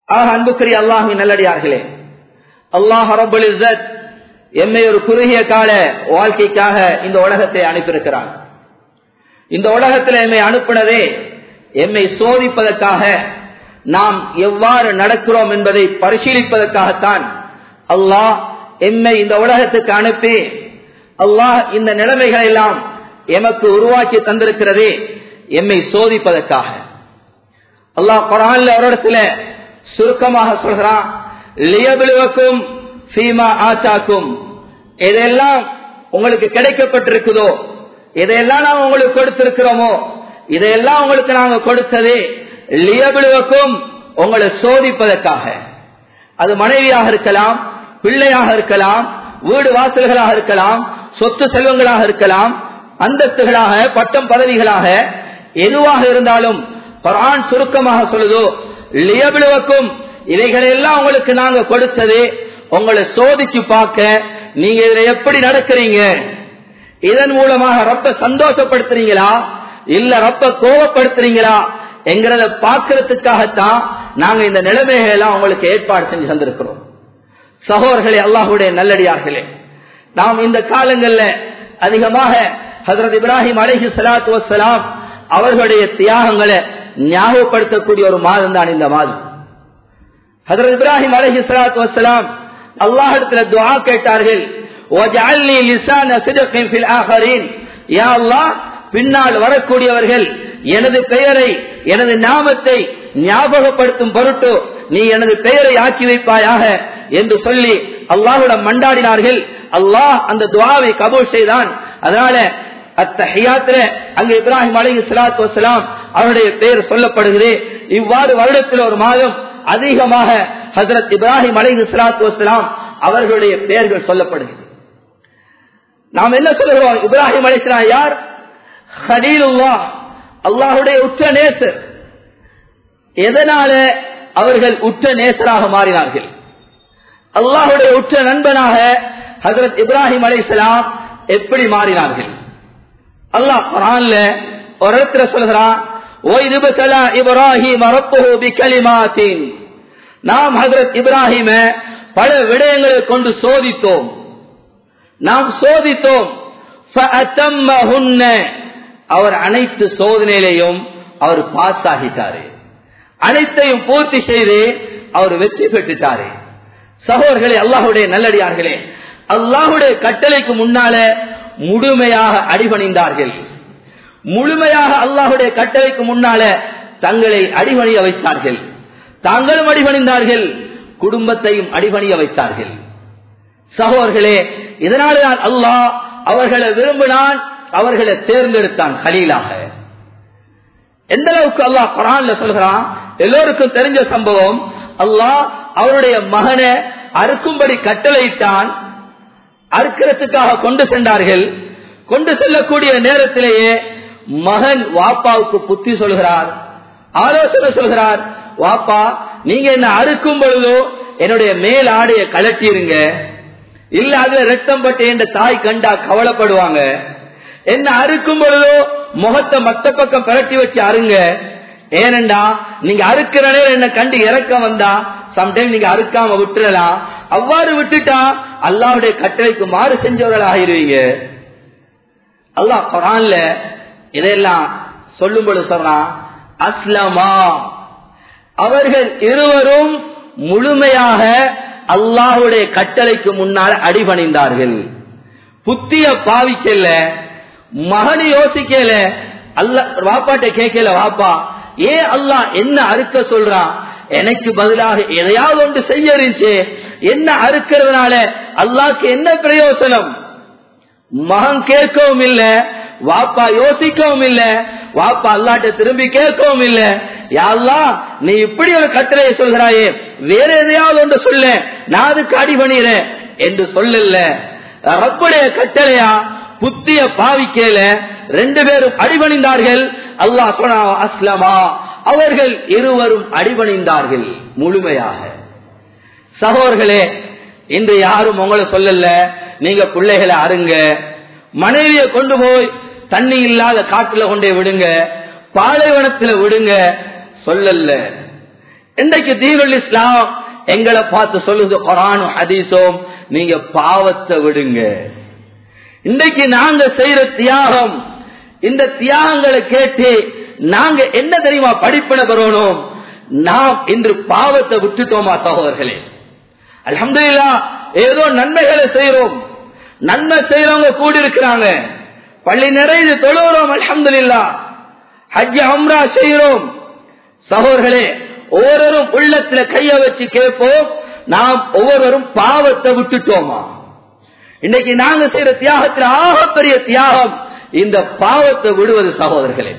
ஆக அன்புக்குரிய அல்லாஹின் நல்லடியார்களே அல்லாஹ் ரபுல் இஸ்ஸத் எம்மை ஒரு குறுகிய கால வாழ்க்கைக்காக இந்த உலகத்தை அனுப்பியிருக்கிறான் இந்த உலகத்தில் எம்மை அனுப்பினதே எம்மை சோதிப்பதற்காக நாம் எவ்வாறு நடக்கிறோம் என்பதை பரிசீலிப்பதற்காகத்தான் அல்லாஹ் எம்மை இந்த உலகத்துக்கு அனுப்பி அல்லாஹ் இந்த நிலைமைகளை எல்லாம் எமக்கு உருவாக்கி தந்திருக்கிறதே எம்மை சோதிப்பதற்காக அல்லாஹ் குரான்ல ஒரு இடத்துல சுருக்கமாக சொல்கிறான் லியபிலுவக்கும் சீமா ஆச்சாக்கும் எதெல்லாம் உங்களுக்கு கிடைக்கப்பட்டிருக்குதோ இதையெல்லாம் நாம் உங்களுக்கு கொடுத்திருக்கிறோமோ இதையெல்லாம் உங்களுக்கு நாங்க கொடுத்தது லியபிலுவக்கும் உங்களை சோதிப்பதற்காக அது மனைவியாக இருக்கலாம் பிள்ளையாக இருக்கலாம் வீடு வாசல்களாக இருக்கலாம் சொத்து செல்வங்களாக இருக்கலாம் அந்தஸ்துகளாக பட்டம் பதவிகளாக எதுவாக இருந்தாலும் குரான் சுருக்கமாக சொல்லுதோ லியபிலுவக்கும் இவைகளெல்லாம் உங்களுக்கு நாங்க கொடுத்தது உங்களை சோதிச்சு பார்க்க நீங்க இதுல எப்படி நடக்கிறீங்க இதன் மூலமாக ரப்ப சந்தோஷப்படுத்துறீங்களா இல்ல ரப்ப கோவப்படுத்துறீங்களா என்கிறத பாக்குறதுக்காகத்தான் நாங்க இந்த நிலைமைகளை எல்லாம் உங்களுக்கு ஏற்பாடு செஞ்சு தந்திருக்கிறோம் சகோதரர்களே அல்லாஹுடைய நல்லடியார்களே நாம் இந்த காலங்கள்ல அதிகமாக ஹசரத் இப்ராஹிம் அலஹி சலாத்து வசலாம் அவர்களுடைய தியாகங்களை ஞாபகப்படுத்தக்கூடிய ஒரு மாதம் தான் இந்த மாதம் ஹசரத் இப்ராஹிம் அலஹி சலாத்து வசலாம் அல்லாஹிடத்துல துவா கேட்டார்கள் பின்னால் வரக்கூடியவர்கள் எனது பெயரை எனது நாமத்தை ஞாபகப்படுத்தும் பொருட்டு நீ எனது பெயரை ஆக்கி வைப்பாயாக என்று சொல்லி அல்லாஹுடன் மண்டாடினார்கள் அல்லாஹ் அந்த துவாவை கபூல் செய்தான் அதனால அத்தஹியாத்திர அங்கு இப்ராஹிம் அலி சலாத்து வசலாம் அவருடைய பெயர் சொல்லப்படுகிறது இவ்வாறு வருடத்தில் ஒரு மாதம் அதிகமாக ஹசரத் இப்ராஹிம் அலி சலாத்து வசலாம் அவர்களுடைய பெயர்கள் சொல்லப்படுகிறது நாம் என்ன சொல்லுகிறோம் இப்ராஹிம் அலிஸ்லாம் யார் ஹலீலுல்லா அல்லாஹுடைய உச்ச நேசர் எதனால அவர்கள் உச்ச நேசராக மாறினார்கள் அல்லாஹுடைய உச்ச நண்பனாக ஹசரத் இப்ராஹிம் அலிஸ்லாம் எப்படி மாறினார்கள் அல்லாஹ் குரான்ல ஒரு இடத்துல சொல்கிறான் இப்ராஹிம் நாம் ஹசரத் இப்ராஹிம பல விடயங்களை கொண்டு சோதித்தோம் நாம் சோதித்தோம் அவர் அனைத்து சோதனையிலையும் அவர் பாஸ் ஆகிட்டாரு அனைத்தையும் பூர்த்தி செய்து அவர் வெற்றி பெற்றுட்டாரு சகோதரர்களே அல்லாஹுடைய நல்லடியார்களே அல்லாஹுடைய கட்டளைக்கு முன்னால முழுமையாக அடிபணிந்தார்கள் முழுமையாக அல்லாஹுடைய கட்டளைக்கு முன்னால தங்களை அடிபணிய வைத்தார்கள் தாங்களும் அடிபணிந்தார்கள் குடும்பத்தையும் அடிபணிய வைத்தார்கள் சகோதர்களே இதனால்தான் அல்லாஹ் அவர்களை விரும்பினான் அவர்களை தேர்ந்தெடுத்தான் கலீலாக எந்த அளவுக்கு அல்லாஹ் குரான்ல சொல்கிறான் எல்லோருக்கும் தெரிஞ்ச சம்பவம் அல்லாஹ் அவருடைய மகனை அறுக்கும்படி கட்டளையிட்டான் அறுக்கிறதுக்காக கொண்டு சென்றார்கள் கொண்டு செல்லக்கூடிய நேரத்திலேயே மகன் வாப்பாவுக்கு புத்தி சொல்கிறார் ஆலோசனை சொல்கிறார் வாப்பா நீங்க என்ன அறுக்கும் பொழுதோ என்னுடைய மேல் ஆடைய கலட்டிருங்க இல்ல அதுல ரத்தம் பட்டு என்ற தாய் கண்டா கவலைப்படுவாங்க என்ன அறுக்கும் பொழுதோ முகத்தை மத்த பக்கம் பரட்டி வச்சு அருங்க ஏனண்டா நீங்க அறுக்கிற நேரம் என்ன கண்டு இறக்க வந்தா சம்டைம் நீங்க அறுக்காம விட்டுறலாம் அவ்வாறு விட்டுட்டா அல்லாவுடைய கட்டளைக்கு மாறு செஞ்சவர்கள் ஆகிருவீங்க அல்லாஹ் குரான்ல இதெல்லாம் சொல்லும் பொழுது சொல்றான் அஸ்லமா அவர்கள் இருவரும் முழுமையாக அல்லாஹுடைய கட்டளைக்கு முன்னால் அடிபணிந்தார்கள் புத்திய பாவிக்கல மகனு யோசிக்கல அல்ல வாப்பாட்ட கேட்கல வாப்பா ஏன் அல்லாஹ் என்ன அறுக்க சொல்றான் எனக்கு பதிலாக எதையாவது ஒன்று செய்ய இருந்துச்சு என்ன அறுக்கிறதுனால அல்லாக்கு என்ன பிரயோசனம் மகன் கேட்கவும் இல்ல வாப்பா யோசிக்கவும் இல்ல வாப்பா அல்லாட்ட திரும்பி கேட்கவும் இல்ல யாழ்லா நீ இப்படி ஒரு கட்டளையை சொல்கிறாயே வேற எதையாவது ஒன்று சொல்ல நான் அதுக்கு அடிபணிறேன் என்று சொல்லல ரப்புடைய கட்டளையா புத்திய பாவிக்கல ரெண்டு பேரும் அடிபணிந்தார்கள் அல்லாஹ் சொன்னா அஸ்லமா அவர்கள் இருவரும் அடிபணிந்தார்கள் முழுமையாக சகோதர்களே இன்று யாரும் உங்களை சொல்லல நீங்க பிள்ளைகளை அருங்க மனைவியை கொண்டு போய் தண்ணி இல்லாத காட்டுல கொண்டே விடுங்க பாலைவனத்துல விடுங்க சொல்லல இன்றைக்கு தீனுல் இஸ்லாம் எங்களை பார்த்து சொல்லுது குரானும் ஹதீஸும் நீங்க பாவத்தை விடுங்க இன்றைக்கு நாங்க செய்யற தியாகம் இந்த தியாகங்களை கேட்டு நாங்க என்ன தெரியுமா படிப்பின பெறணும் நாம் இன்று பாவத்தை விட்டுட்டோமா சகோதரர்களே அல்ஹம்துலில்லாஹ் ஏதோ நன்மைகளை செய்யறோம் நன்மை செய்யறவங்க கூடி இருக்கிறாங்க பள்ளி நிறைந்து தொழுகிறோம் அல்ஹம்துலில்லாஹ் ஹஜ் அம்ரா செய்கிறோம் சகோதரர்களே ஒவ்வொருவரும் உள்ளத்துல கைய வச்சு கேட்போம் நாம் ஒவ்வொருவரும் பாவத்தை விட்டுட்டோமா இன்னைக்கு நாங்க செய்யற தியாகத்தில் ஆகப்பெரிய தியாகம் இந்த பாவத்தை விடுவது சகோதரர்களே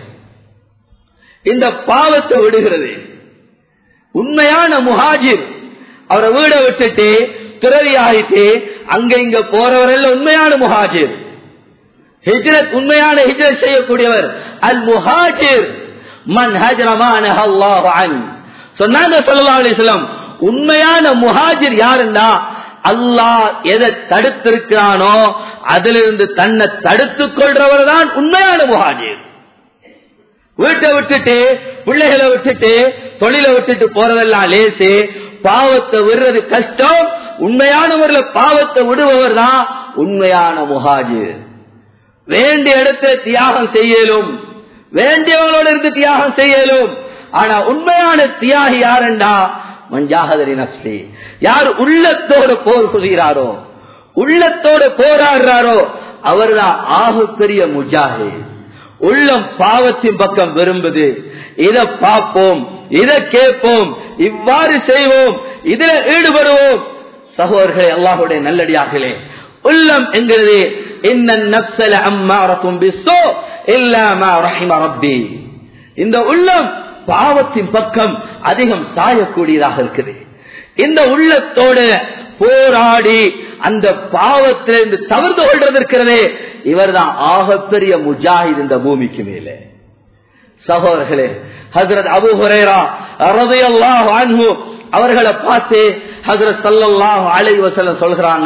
இந்த பாவத்தை விடுகிறது உண்மையான முஹாஜிர் அவரை வீட விட்டுட்டு துறவி ஆகிட்டு அங்க இங்க போறவரெல்லாம் உண்மையான முஹாஜிர் ஹிஜ்ரத் உண்மையான ஹிஜ்ரத் செய்யக்கூடியவர் அல் முஹாஜிர் மன் ஹஜ்ரமான அல்லாஹ் அன் சொன்னாங்க ஸல்லல்லாஹு அலைஹி வஸல்லம் உண்மையான முஹாஜிர் யாருன்னா அல்லாஹ் எதை தடுத்திருக்கிறானோ அதிலிருந்து தன்னை தடுத்துக் கொள்றவர் தான் உண்மையான முஹாஜிர் வீட்டை விட்டுட்டு பிள்ளைகளை விட்டுட்டு தொழிலை விட்டுட்டு போறதெல்லாம் லேசு பாவத்தை விடுறது கஷ்டம் உண்மையான முறையில் பாவத்தை விடுபவர் தான் உண்மையான முஹாஜிர் வேண்டிய இடத்துல தியாகம் செய்யலும் வேண்டியவங்களோட இருந்து தியாகம் செய்யலும் ஆனா உண்மையான தியாகி யாருண்டா மஞ்சாகதரி நப்சி யார் உள்ளத்தோடு போர் புரிகிறாரோ உள்ளத்தோடு போராடுறாரோ அவர்தான் ஆகப்பெரிய முஜாஹித் உள்ளம் பாவத்தின் பக்கம் விரும்புது இதை பார்ப்போம் இதை கேட்போம் இவ்வாறு செய்வோம் இதில் ஈடுபடுவோம் சகோதரர்களே அல்லாஹுடைய நல்லடியார்களே உள்ளம் என்கிறது நப்சல அம்மாரக்கும் பிஸ்ஸோ இல்லாம ரஹிம ரப்பி இந்த உள்ளம் பாவத்தின் பக்கம் அதிகம் சாயக்கூடியதாக இருக்குது இந்த உள்ளத்தோடு போராடி அந்த பாவத்திலிருந்து தவிர்த்து கொள்றது இருக்கிறதே இவர்தான் ஆகப்பெரிய முஜாஹித் இந்த பூமிக்கு மேலே சகோதரர்களே ஹசரத் அபு ஹுரேரா ரலியல்லாஹு அன்ஹு அவர்களை பார்த்து ஹசரத் ஸல்லல்லாஹு அலைஹி வஸல்லம் சொல்றாங்க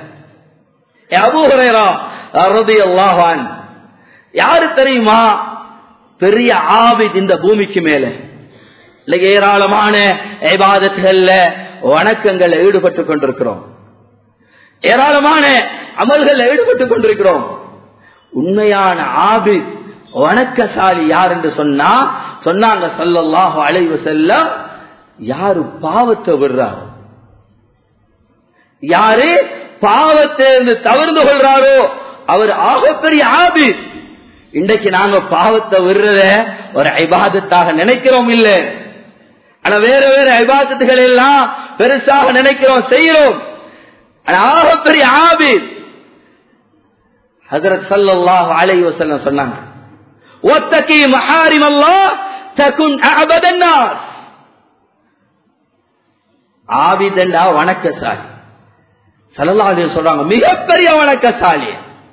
ஏ அபு ஹுரேரா ரலியல்லாஹு அன் யாரு தெரியுமா பெரிய ஆபித் இந்த பூமிக்கு மேல இல்ல ஏராளமான இபாதத்துகள்ல வணக்கங்கள்ல ஈடுபட்டு கொண்டிருக்கிறோம் ஏராளமான அமல்கள் ஈடுபட்டுக் கொண்டிருக்கிறோம் உண்மையான ஆபித் வணக்கசாலி யார் என்று சொன்னா சொன்னாங்க சொல்லல்லாஹு அலைவு செல்ல யாரு பாவத்தை விடுறாரோ யாரு பாவத்தை இருந்து தவிர்ந்து கொள்றாரோ அவர் ஆகப்பெரிய ஆபித் இன்றைக்கு நாங்க பாவத்தை விடுறத ஒரு ஐபாதத்தாக நினைக்கிறோம் இல்ல ஆனா வேற வேற ஐபாதத்துகள் எல்லாம் பெருசாக நினைக்கிறோம் செய்யறோம் ஆகப்பெரிய ஆபித் ஹசரத் சல்லாஹ் அலை வசல்லம் சொன்னாங்க ஒத்தகி மஹாரிம் அல்லா தகுன் அபதன்னாஸ் ஆபிதண்டா வணக்கசாலி சல்லல்லாஹு சொல்றாங்க மிகப்பெரிய வணக்கசாலி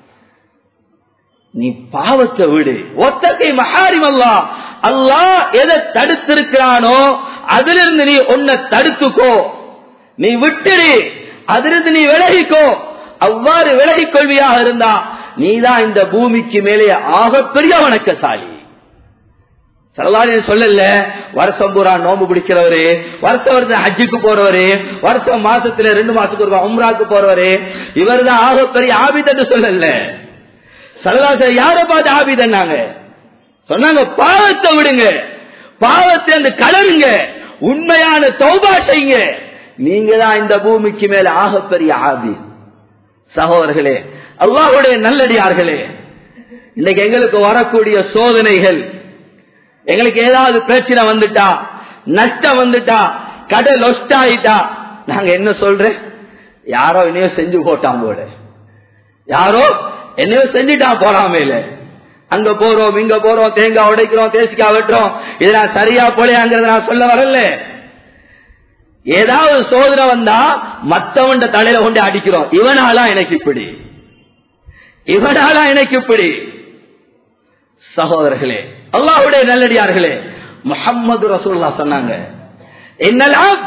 நீ பாவத்தை விடு ஒத்தகை மஹாரிம் அல்லா அல்லாஹ் எதை தடுத்திருக்கிறானோ அதிலிருந்து நீ உன்னை தடுத்துக்கோ நீ விட்டுடு அதிலிருந்து நீ விலகிக்கோ அவ்வாறு விலகிக் கொள்வியாக இருந்தா நீதான் இந்த பூமிக்கு மேலே ஆகப்பெரிய வணக்கசாலி சரலாரி சொல்லல வருஷம் பூரா நோம்பு பிடிக்கிறவரு வருஷம் வருஷம் ஹஜ்ஜுக்கு போறவரு வருஷம் மாசத்துல ரெண்டு மாசத்துக்கு ஒரு உம்ராக்கு போறவரு இவர் தான் ஆகப்பெரிய ஆபிதன்னு சொல்லல சரலாசர் யார பார்த்து ஆபிதன்னாங்க சொன்னாங்க பாவத்தை விடுங்க பாவத்தை அந்த கலருங்க உண்மையான தௌபா செய்யுங்க நீங்க தான் இந்த பூமிக்கு மேல ஆகப்பெரிய ஆபி சகோதரர்களே அல்லாஹுடைய நல்லடியார்களே இன்னைக்கு எங்களுக்கு வரக்கூடிய சோதனைகள் எங்களுக்கு ஏதாவது பிரச்சனை வந்துட்டா நஷ்டம் வந்துட்டா கடை லொஸ்ட் ஆயிட்டா நாங்க என்ன சொல்றேன் யாரோ என்னையோ செஞ்சு போட்டான் போல யாரோ என்னையோ செஞ்சுட்டான் போறாமேல அங்க போறோம் இங்க போறோம் தேங்காய் உடைக்கிறோம் தேசிக்காய் வெட்டுறோம் இது நான் சரியா போலையாங்கிறத நான் சொல்ல வரல ஏதாவது சோதனை வந்தா மத்தவன் தலையில கொண்டு அடிக்கிறோம் இவனாலா எனக்கு இப்படி இவனாலா எனக்கு இப்படி சகோதரர்களே அல்லாஹுடைய நல்லடியார்களே முகம்மது ரசூல்லா சொன்னாங்க என்னெல்லாம்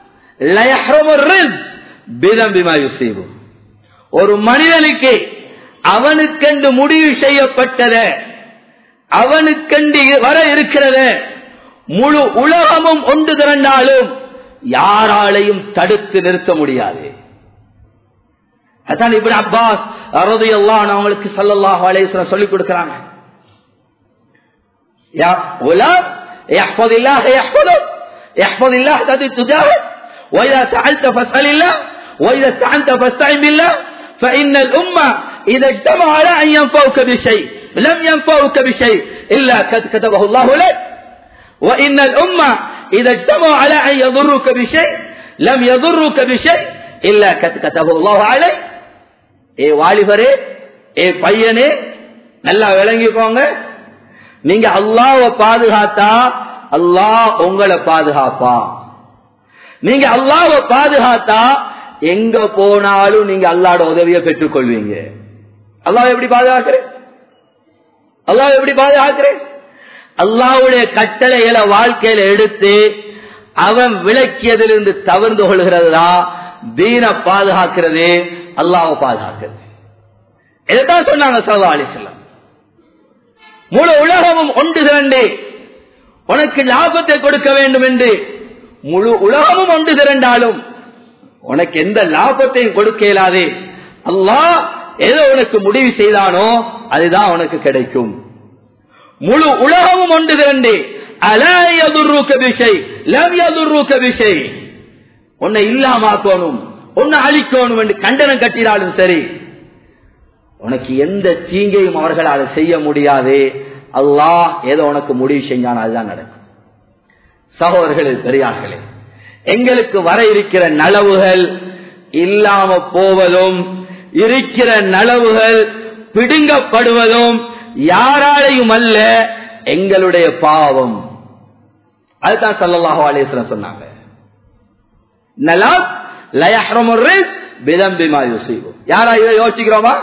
ஒரு மனிதனுக்கு அவனுக்கென்று முடிவு செய்யப்பட்டத அவனுக்கென்று வர இருக்கிறத முழு உலகமும் ஒன்று திரண்டாலும் யாராலையும் தடுத்து நிறுத்த முடியாது அதான் இப்படி அப்பாஸ் அறுதி எல்லாம் அவங்களுக்கு சல்லல்லாஹு அலைஹி சொல்லிக் கொடுக்கிறாங்க يا غلام احفظ الله يحفظك احفظ الله تجد تجاهك واذا سالت فاسال الله واذا استعنت فاستعن بالله فان الامه اذا اجتمع على ان ينفعوك بشيء لم ينفعوك بشيء الا قد كتبه الله لك وان الامه اذا اجتمعوا على ان يضروك بشيء لم يضروك بشيء الا قد كتبه الله عليك ஏ வாலிபரே ஏ பையனே நல்லா விளங்கிக்கோங்க நீங்க அல்லாவை பாதுகாத்தா அல்லாஹ் உங்களை பாதுகாப்பா நீங்க அல்லாவை பாதுகாத்தா எங்க போனாலும் நீங்க அல்லாட உதவியை பெற்றுக் கொள்வீங்க அல்லாஹ் எப்படி பாதுகாக்கிறேன் அல்லாஹ் எப்படி பாதுகாக்கிறேன் அல்லாவுடைய கட்டளைகளை வாழ்க்கையில எடுத்து அவன் விளக்கியதிலிருந்து தவிர்ந்து கொள்கிறதா தீன பாதுகாக்கிறது அல்லாவை பாதுகாக்கிறது இதைத்தான் சொன்னாங்க சல்லா அலிஸ்லாம் முழு உலகமும் ஒன்று திரண்டு உனக்கு லாபத்தை கொடுக்க வேண்டும் என்று முழு உலகமும் ஒன்று திரண்டாலும் உனக்கு எந்த லாபத்தையும் கொடுக்க இயலாது அல்லாஹ் ஏதோ உனக்கு முடிவு செய்தானோ அதுதான் உனக்கு கிடைக்கும் முழு உலகமும் ஒன்று திரண்டு அலையதுர்ரூக்க விஷய் லம் யதுர்ரூக்க விஷய் உன்னை இல்லாமாக்கணும் உன்னை அழிக்கணும் என்று கண்டனம் கட்டினாலும் சரி உனக்கு எந்த தீங்கையும் அவர்களால் செய்ய முடியாது அல்லாஹ் ஏதோ உனக்கு முடிவு செஞ்சான் அதுதான் நடக்கும் சகோதரர்களே பெரியார்களே எங்களுக்கு வர இருக்கிற நலவுகள் இல்லாம போவதும் இருக்கிற நலவுகள் பிடுங்கப்படுவதும் யாராலையும் அல்ல எங்களுடைய பாவம் அதுதான் சல்லல்லாஹு அலேஸ்வரம் சொன்னாங்க நலம் லயஹ்ரமுர் பிதம்பிமா யோசிக்கும் யாரா இதை யோசிக்கிறோமா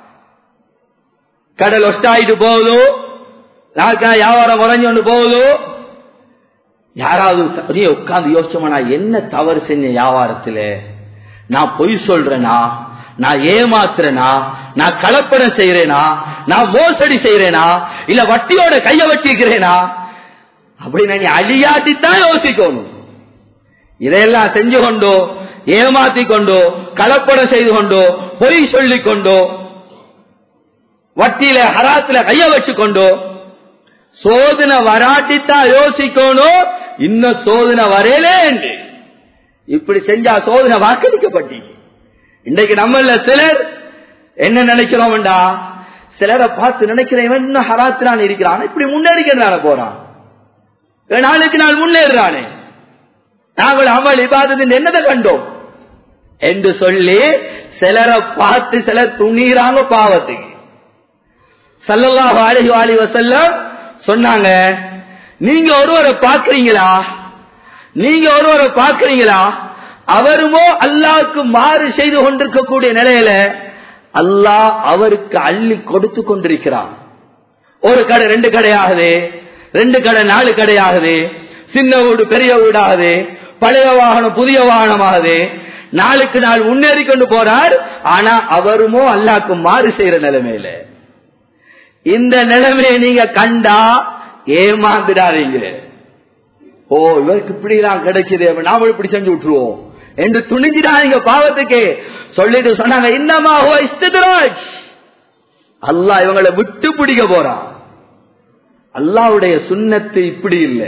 கடல் ஒஷ்டாயிட்டு போகுது நாளுக்கா வியாபாரம் குறைஞ்சு கொண்டு போகுது யாராவது அப்படியே உட்கார்ந்து யோசிச்சோமா நான் என்ன தவறு செஞ்ச வியாபாரத்துல நான் பொய் சொல்றேனா நான் ஏமாத்துறேனா நான் கலப்படம் செய்யறேனா நான் மோசடி செய்யறேனா இல்ல வட்டியோட கைய வட்டிக்கிறேனா அப்படின்னு நீ அழியாட்டித்தான் யோசிக்கணும் இதையெல்லாம் செஞ்சு கொண்டோ ஏமாத்தி கொண்டோ கலப்படம் செய்து கொண்டோ பொய் சொல்லிக் கொண்டோ வட்டியில ஹராத்துல கைய வச்சு கொண்டோ சோதனை வராட்டித்தான் யோசிக்கணும் இன்னும் சோதனை வரையலே இப்படி செஞ்சா சோதனை வாக்களிக்கப்பட்டீங்க இன்றைக்கு நம்மள சிலர் என்ன நினைக்கிறோம்டா சிலரை பார்த்து நினைக்கிறேன் இவன் இன்னும் ஹராத்திரான் இருக்கிறான் இப்படி முன்னேறிக்கிறான போறான் நாளுக்கு நாள் முன்னேறானே நாங்கள் அமல் இபாதத்தின் என்னதை கண்டோம் என்று சொல்லி சிலரை பார்த்து சிலர் துணிறாங்க பாவத்துக்கு சல்லல்லாஹு அலைஹி வாலி வசல்லம் சொன்னாங்க நீங்க ஒருவரை பார்க்கறீங்களா நீங்க ஒருவரை பார்க்கறீங்களா அவருமோ அல்லாவுக்கு மாறு செய்து கொண்டிருக்கக்கூடிய நிலையில அல்லாஹ் அவருக்கு அள்ளி கொடுத்து கொண்டிருக்கிறான் ஒரு கடை ரெண்டு கடையாகுது ரெண்டு கடை நாலு கடையாகுது சின்ன வீடு பெரிய வீடாகுது பழைய வாகனம் புதிய வாகனமாகுது நாளுக்கு நாள் முன்னேறி கொண்டு போறார் ஆனா அவருமோ அல்லாக்கு மாறு செய்யற நிலைமையில இந்த நிலைமையை நீங்க கண்டா ஏமாந்துடாதீங்க ஓ இவருக்கு இப்படி எல்லாம் கிடைக்குது நாம இப்படி செஞ்சு விட்டுருவோம் என்று துணிஞ்சிடாதீங்க பாவத்துக்கு சொல்லிட்டு சொன்னாங்க இன்னமா இஸ்தராஜ் அல்லா இவங்களை விட்டு பிடிக்க போறான் அல்லாவுடைய சுண்ணத்து இப்படி இல்லை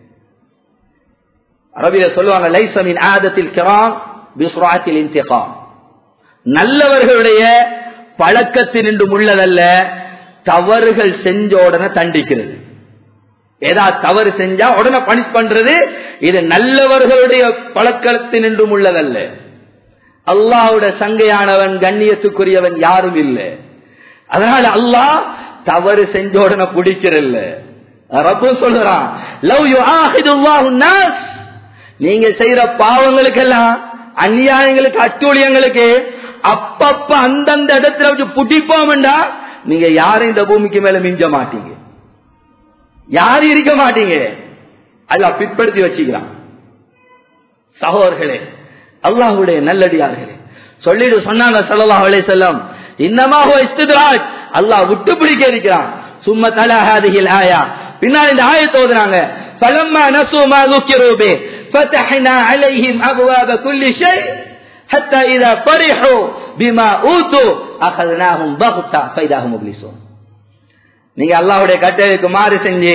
அரபியில சொல்லுவாங்க லைசமின் ஆதத்தில் கிராம் பிஸ்ராத்தில் இன்திகாம் நல்லவர்களுடைய பழக்கத்தினின்று உள்ளதல்ல தவறுகள் செஞ்ச உடனே தண்டிக்கிறது ஏதாவது தவறு செஞ்சா உடனே பனிஷ் பண்றது இது நல்லவர்களுடைய பழக்கத்தினின்றும் உள்ளதல்ல அல்லாவுட சங்கையானவன் கண்ணியத்துக்குரியவன் யாரும் இல்லை அதனால அல்லாஹ் தவறு செஞ்ச உடனே பிடிக்கிறல்ல ரப்பு சொல்றான் லவ் யூ நாஸ் நீங்க செய்யற பாவங்களுக்கெல்லாம் அநியாயங்களுக்கு அட்டூழியங்களுக்கு அப்பப்ப அந்தந்த இடத்துல வச்சு புட்டிப்போம்டா நீங்க யாரும் இந்த பூமிக்கு மேல மிஞ்ச மாட்டீங்க யாரும் இருக்க மாட்டீங்க அல்ல பிற்படுத்தி வச்சுக்கிறான் சகோதர்களே அல்லாஹுடைய நல்லடியார்களே சொல்லிட்டு சொன்னாங்க சல்லா அலே செல்லம் இன்னமாக இஸ்திராஜ் அல்லாஹ் விட்டு பிடிக்க இருக்கிறான் சும்மா தலஹாதிகள் ஆயா பின்னால் இந்த ஆயத்தை ஓதுறாங்க فلما نسوا ما ذكروا به فتحنا عليهم أبواب كل شيء حتى إذا فرحوا بما أوتوا أخذناهم بغتة فإذا هم مبلسون நீங்க அல்லாஹ்வுடைய கட்டளைக்கு மாறு செஞ்சு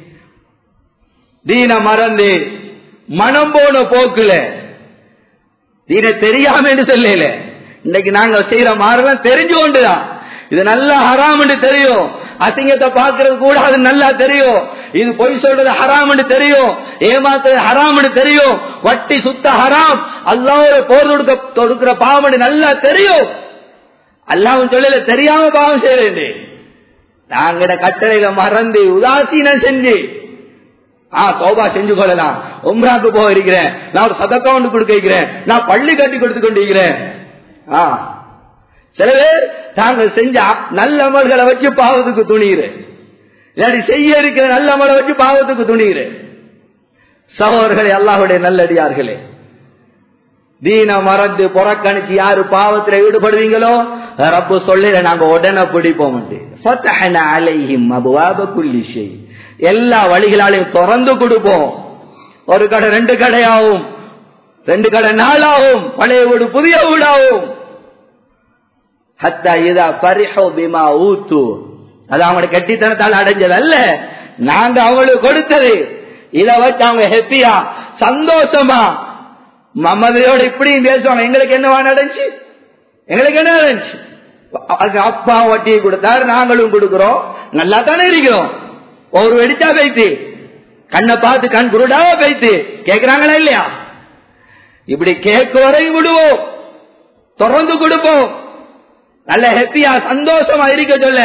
தீன மறந்து மனம் போன போக்குல தீன தெரியாம என்று சொல்லல இன்னைக்கு நாங்க செய்யற மாறெல்லாம் தெரிஞ்சு கொண்டுதான் இது நல்லா ஹராம் தெரியும் அசிங்கத்தை பாக்குறது கூட அது நல்லா தெரியும் இது பொய் சொல்றது ஹராம் தெரியும் ஏமாத்துறது ஹராம் தெரியும் வட்டி சுத்த ஹராம் அல்லாஹ் போர் தொடுக்க தொடுக்கிற பாவம் நல்லா தெரியும் அல்லாவும் சொல்லல தெரியாம பாவம் செய்யறேன் நாங்க கட்டளையில மறந்து உதாசீனம் செஞ்சு ஆ தோபா செஞ்சு கொள்ளலாம் உம்ராக்கு போக இருக்கிறேன் நான் ஒரு சதக்கா ஒன்று கொடுக்க இருக்கிறேன் நான் பள்ளி கட்டி கொடுத்து கொண்டு இருக்கிறேன் ஆ சில பேர் தாங்கள் செஞ்ச நல்ல அமல்களை வச்சு பாவத்துக்கு துணிகிறேன் இல்லாட்டி செய்ய இருக்கிற நல்ல அமலை வச்சு பாவத்துக்கு துணிகிறேன் சகோதரர்களே அல்லாஹுடைய நல்லடியார்களே தீன மறந்து புறக்கணிச்சு யாரு பாவத்துல ஈடுபடுவீங்களோ ரப்பு சொல்லல நாங்க உடனே பிடிப்போம் அலைஹிம் அபுவாப குல்லி ஷெய் எல்லா வழிகளாலையும் திறந்து கொடுப்போம் ஒரு கடை ரெண்டு கடையாகும் ரெண்டு கடை நாளாகும் பழைய வீடு புதிய வீடாகும் ஹத்தா இதா பரிஹோ பிமா ஊத்து அது அவங்களோட கெட்டித்தனத்தால் அடைஞ்சது அல்ல நாங்க அவங்களுக்கு கொடுத்தது இத வச்சு அவங்க ஹெப்பியா சந்தோஷமா மமதையோட இப்படியும் பேசுவாங்க எங்களுக்கு என்னவா நடந்துச்சு எங்களுக்கு என்ன நடந்துச்சு அப்பா வட்டியை கொடுத்தாரு நாங்களும் கொடுக்கிறோம் நல்லா தானே இருக்கிறோம் ஒரு வெடிச்சா போய்த்து கண்ணை பார்த்து கண் குருடாவா போய்த்து கேக்குறாங்களா இல்லையா இப்படி கேட்க வரையும் விடுவோம் தொடர்ந்து கொடுப்போம் நல்ல ஹெப்பியா சந்தோஷமா இருக்க சொல்ல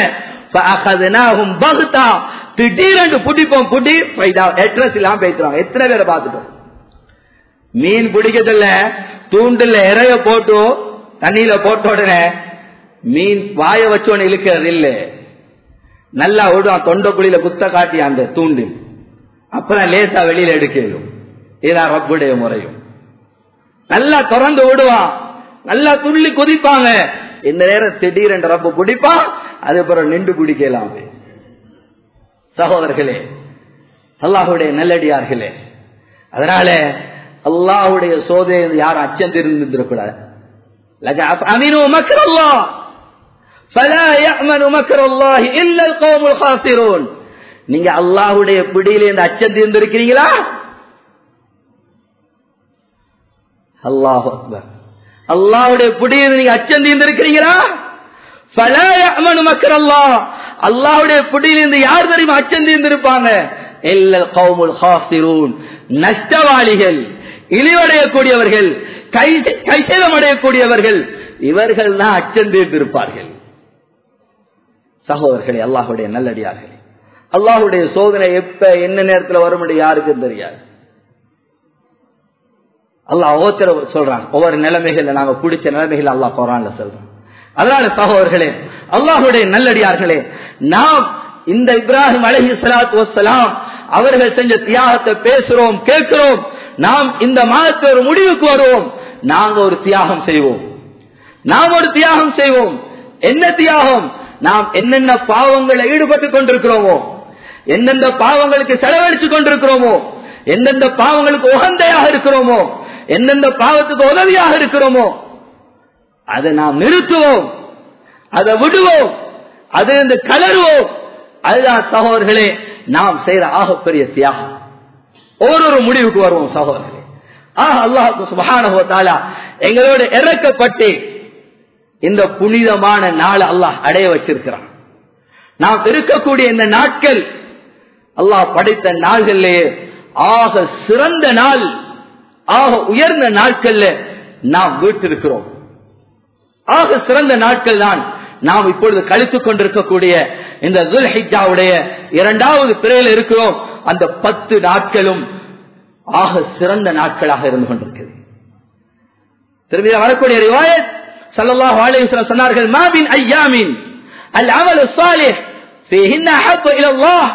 திடீரென்று புடிப்போம் புடி அட்ரஸ் இல்லாம பேசுறாங்க எத்தனை பேரை பார்த்துட்டோம் மீன் பிடிக்கிறதுல தூண்டுல இறைய போட்டு தண்ணியில போட்ட உடனே மீன் வாய வச்சோன்னு இழுக்கிறது இல்ல நல்லா விடுவான் தொண்டை குழியில குத்த காட்டி அந்த தூண்டு அப்பதான் லேசா வெளியில எடுக்கலும் இதான் ரப்புடைய முறையும் நல்லா திறந்து விடுவான் நல்லா துள்ளி குதிப்பாங்க இந்த நேரம் திடீரென்று ரப்பு பிடிப்பான் அதுக்கப்புறம் நின்று பிடிக்கலாம் சகோதரர்களே அல்லாஹுடைய நல்லடியார்களே அதனால அல்லாஹுடைய சோதனை யாரும் அச்சம் தெரிந்திருக்கூடாது أمنوا مكر الله فلا يأمن مكر الله إلا القوم الخاسرون நீங்க அல்லாஹுடைய பிடியில இந்த அச்சம் தீர்ந்திருக்கிறீங்களா அல்லாஹ் அக்பர் அல்லாஹுடைய பிடியில் நீங்க அச்சம் தீர்ந்திருக்கிறீங்களா فلا يأمن مكر الله அல்லாஹுடைய பிடியிலிருந்து யார் தெரியுமா அச்சம் தீர்ந்திருப்பாங்க இல்ல கௌமுல் ஹாசிரூன் நஷ்டவாளிகள் இழிவடையக்கூடியவர்கள் கை கைசேதம் அடையக்கூடியவர்கள் இவர்கள் தான் அச்சம் தீர்த்திருப்பார்கள் சகோதரர்களே அல்லாஹுடைய நல்லடியார்களே அல்லாஹுடைய சோதனை எப்ப என்ன நேரத்தில் வரும் யாருக்கும் தெரியாது அல்லாஹ் ஒவ்வொருத்தர சொல்றான் ஒவ்வொரு நிலைமைகள்ல நாங்க பிடிச்ச நிலைமைகள் அல்லாஹ் குரான்ல சொல்றோம் அதனால சகோதரர்களே அல்லாஹுடைய நல்லடியார்களே நாம் இந்த இப்ராஹிம் அலஹி சலாத் வசலாம் அவர்கள் செஞ்ச தியாகத்தை பேசுறோம் கேட்கிறோம் நாம் இந்த மாதத்தை ஒரு முடிவுக்கு வருவோம் நாங்க ஒரு தியாகம் செய்வோம் நாம் ஒரு தியாகம் செய்வோம் என்ன தியாகம் நாம் என்னென்ன பாவங்களை ஈடுபட்டு கொண்டிருக்கிறோமோ எந்தெந்த பாவங்களுக்கு செலவழிச்சு கொண்டிருக்கிறோமோ எந்தெந்த பாவங்களுக்கு உகந்தையாக இருக்கிறோமோ எந்தெந்த பாவத்துக்கு உதவியாக இருக்கிறோமோ அதை நாம் நிறுத்துவோம் அதை விடுவோம் அதை இந்த கலருவோம் அதுதான் சகோதரர்களே நாம் செய்யற ஆகப்பெரிய தியாகம் ஒரு முடிவுக்கு வருவோம் சகோதரர்களே ஆஹ் அல்லாஹு சுபஹானஹுவத்தாலா எங்களோட இறக்கப்பட்டு இந்த புனிதமான நாள் அல்லாஹ் அடைய வச்சிருக்கிறான் நாம் இருக்கக்கூடிய இந்த நாட்கள் அல்லாஹ் படைத்த நாள்களிலேயே ஆக சிறந்த நாள் ஆக உயர்ந்த நாட்கள்ல நாம் வீட்டிருக்கிறோம் ஆக சிறந்த நாட்கள் தான் நாம் இப்பொழுது கழித்துக் கொண்டிருக்கக்கூடிய இந்த துல்ஹிஜாவுடைய இரண்டாவது பிறையில் இருக்கிறோம் அந்த பத்து நாட்களும் ஆக சிறந்த நாட்களாக இருந்து கொண்டிருக்கிறது திரும்பி வரக்கூடிய ரிவாயத் சல்லல்லாஹு அலைஹி வஸல்லம் சொன்னார்கள் மாபின் ஐயாமின் அல் அமல் சாலிஹ் فيهن احب الى الله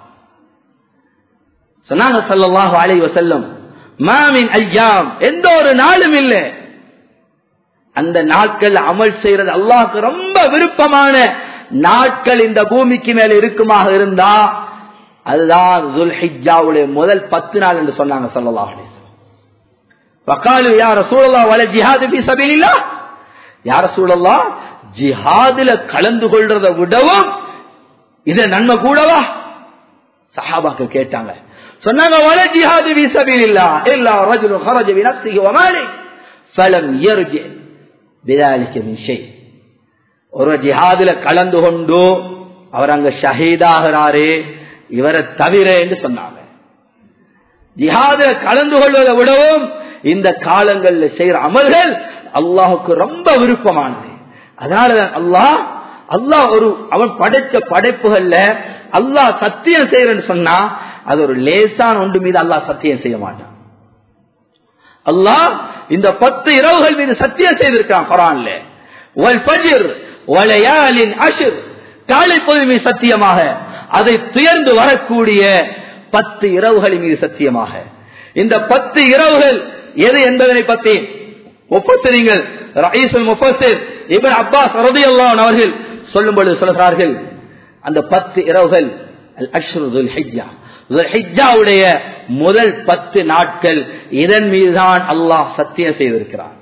சொன்னாங்க சல்லல்லாஹு அலைஹி வஸல்லம் மாமின் ஐயாம் எந்த ஒரு நாளும் இல்லை அந்த நாட்கள் அமல் செய்யறது அல்லாஹ்க்கு ரொம்ப விருப்பமான நாட்கள் இந்த பூமிக்கு மேல இருக்குமாக இருந்தா அதுதான் துல்ஹிஜாவுடைய முதல் பத்து நாள் என்று சொன்னாங்க சொல்லலாம் வக்காலு யார சூழலா வள ஜிஹாது பி சபீலில்லா யார சூழலா ஜிஹாதுல கலந்து கொள்றத விடவும் இது நன்மை கூடவா சஹாபாக்கு கேட்டாங்க சொன்னாங்க வள ஜிஹாது பி சபீலில்லா இல்லா ரஜுலு خرج بنفسه وماله فلم يرجع بذلك من شيء ஒரு ஜிஹாதுல கலந்து கொண்டு அவர் அங்க ஷஹீதாகிறாரு இவரை தவிர என்று சொன்னாங்க ஜிஹாதுல கலந்து கொள்வதை விடவும் இந்த காலங்கள்ல செய்யற அமல்கள் அல்லாஹுக்கு ரொம்ப விருப்பமானது அதனாலதான் அல்லாஹ் அல்லாஹ் ஒரு அவன் படைச்ச படைப்புகள்ல அல்லாஹ் சத்தியம் செய்யறன்னு சொன்னா அது ஒரு லேசான ஒன்று மீது அல்லாஹ் சத்தியம் செய்ய மாட்டான் அல்லாஹ் இந்த பத்து இரவுகள் மீது சத்தியம் செய்திருக்கான் குரான்ல வல் ஃபஜ்ர் வலயாலின் அஷ்ர் காலை பொழுது மீது சத்தியமாக அதை துயர்ந்து வரக்கூடிய பத்து இரவுகளின் மீது சத்தியமாக இந்த பத்து இரவுகள் எது என்பதனை பற்றி முப்பத்திரிங்கள் ரயீசுல் முஃபஸிர் இப்னு அப்பாஸ் ரலியல்லாஹு அன்ஹு அவர்கள் சொல்லும்போது சொல்கிறார்கள் அந்த பத்து இரவுகள் அல் அஷ்ரு துல் ஹிஜ்ஜா துல் ஹிஜ்ஜாவுடைய முதல் பத்து நாட்கள் இதன் மீதுதான் அல்லாஹ் சத்தியம் செய்திருக்கிறான்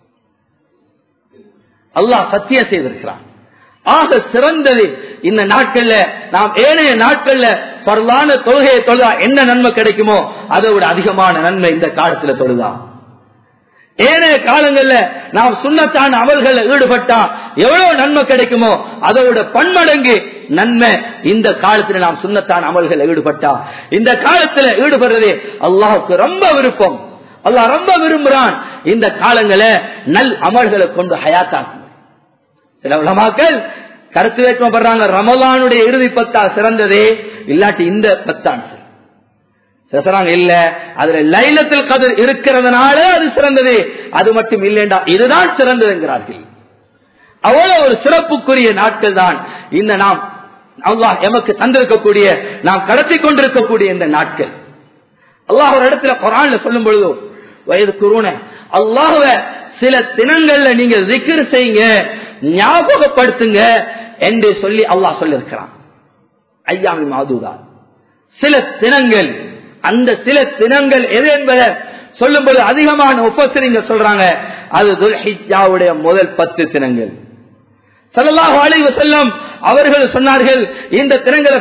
அல்லாஹ் சத்தியம் செய்திருக்கிறான் ஆக சிறந்தது இந்த நாட்கள்ல நாம் ஏனைய நாட்கள்ல பரவான தொழுகையை தொழுதா என்ன நன்மை கிடைக்குமோ அதை விட அதிகமான நன்மை இந்த காலத்துல தொழுதா ஏனைய காலங்கள்ல நாம் சுண்ணத்தான அமல்கள் ஈடுபட்டா எவ்வளவு நன்மை கிடைக்குமோ அதை விட பன்மடங்கு நன்மை இந்த காலத்துல நாம் சுண்ணத்தான அமல்கள் ஈடுபட்டா இந்த காலத்துல ஈடுபடுறது அல்லாஹுக்கு ரொம்ப விருப்பம் அல்லாஹ் ரொம்ப விரும்புறான் இந்த காலங்களை நல் அமல்களை கொண்டு ஹயாத்தாக்கும் சில உலமாக்கள் கருத்து வைக்கப்படுறாங்க ரமலானுடைய இறுதி பத்தா சிறந்ததே இல்லாட்டி இந்த பத்தான் சொல்றாங்க இல்ல அதுல லைலத்தில் கதிர் இருக்கிறதுனால அது சிறந்தது அது மட்டும் இல்லைண்டா இதுதான் சிறந்தது என்கிறார்கள் அவ்வளவு ஒரு சிறப்புக்குரிய நாட்கள் தான் இந்த நாம் அல்லாஹ் எமக்கு தந்திருக்கக்கூடிய நாம் கடத்தி கொண்டிருக்கக்கூடிய இந்த நாட்கள் அல்லாஹ் ஒரு இடத்துல குரான்ல சொல்லும் பொழுது வயது குருன அல்லாஹுவ சில தினங்கள்ல நீங்க திக்ர் செய்யுங்க ஞாபகப்படுத்துங்க என்று சொல்லி அல்லாஹ் சொல்லிருக்கிறான் ஐயாமி மாதுதான் சில தினங்கள் அந்த சில தினங்கள் எது என்பதை சொல்லும்போது அதிகமான உபசரிங்க சொல்றாங்க அது துல்ஹிஜாவுடைய முதல் பத்து தினங்கள் சல்லாஹு அலைவ செல்லம் அவர்கள் சொன்னார்கள் இந்த தினங்களை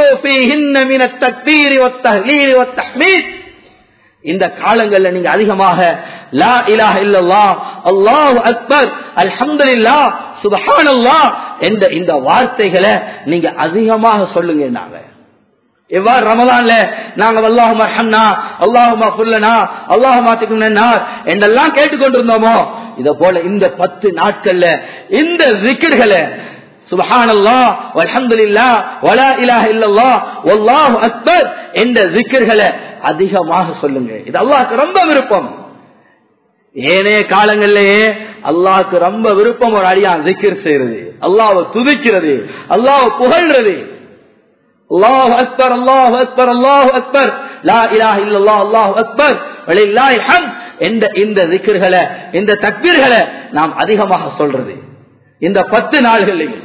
இந்த காலங்கள்ல நீங்க அதிகமாக லா இலாஹ இல்லல்லாஹ் அல்லாஹு அக்பர் அல்ஹம்துலில்லாஹ் சுப்ஹானல்லாஹ் என்ற இந்த வார்த்தைகளை நீங்க அதிகமாக சொல்லுங்க நாங்க எவ்வாறு ரமலான்ல நாங்க அல்லாஹுமா ஹன்னா அல்லாஹுமா புல்லனா அல்லாஹுமா திக்குனார் என்றெல்லாம் கேட்டுக்கொண்டிருந்தோமோ இத போல இந்த பத்து நாட்கள்ல இந்த விக்கெட்களை சுபஹானல்லா அல்ஹம்துலில்லாஹ் வலா இலாஹ இல்லல்லாஹ் வல்லாஹு அக்பர் என்ற விக்கெட்களை அதிகமாக சொல்லுங்க இது அல்லாஹ்க்கு ரொம்ப விருப்பம் ஏனைய காலங்களிலேயே அல்லாஹ்க்கு ரொம்ப விருப்பம் ஒரு அடியான் திக்கிர் செய்யறது அல்லாஹ் துதிக்கிறது அல்லாஹ் புகழ்றது அல்லாஹ் அக்பர் அல்லாஹ் அக்பர் அல்லாஹ் அக்பர் லா இலாஹ இல்லல்லாஹ் அல்லாஹ் அக்பர் வலில்லாஹில் ஹம்த் என்ற இந்த திக்ர்களை இந்த தக்பீர்களை நாம் அதிகமாக சொல்றது இந்த பத்து நாள்களில்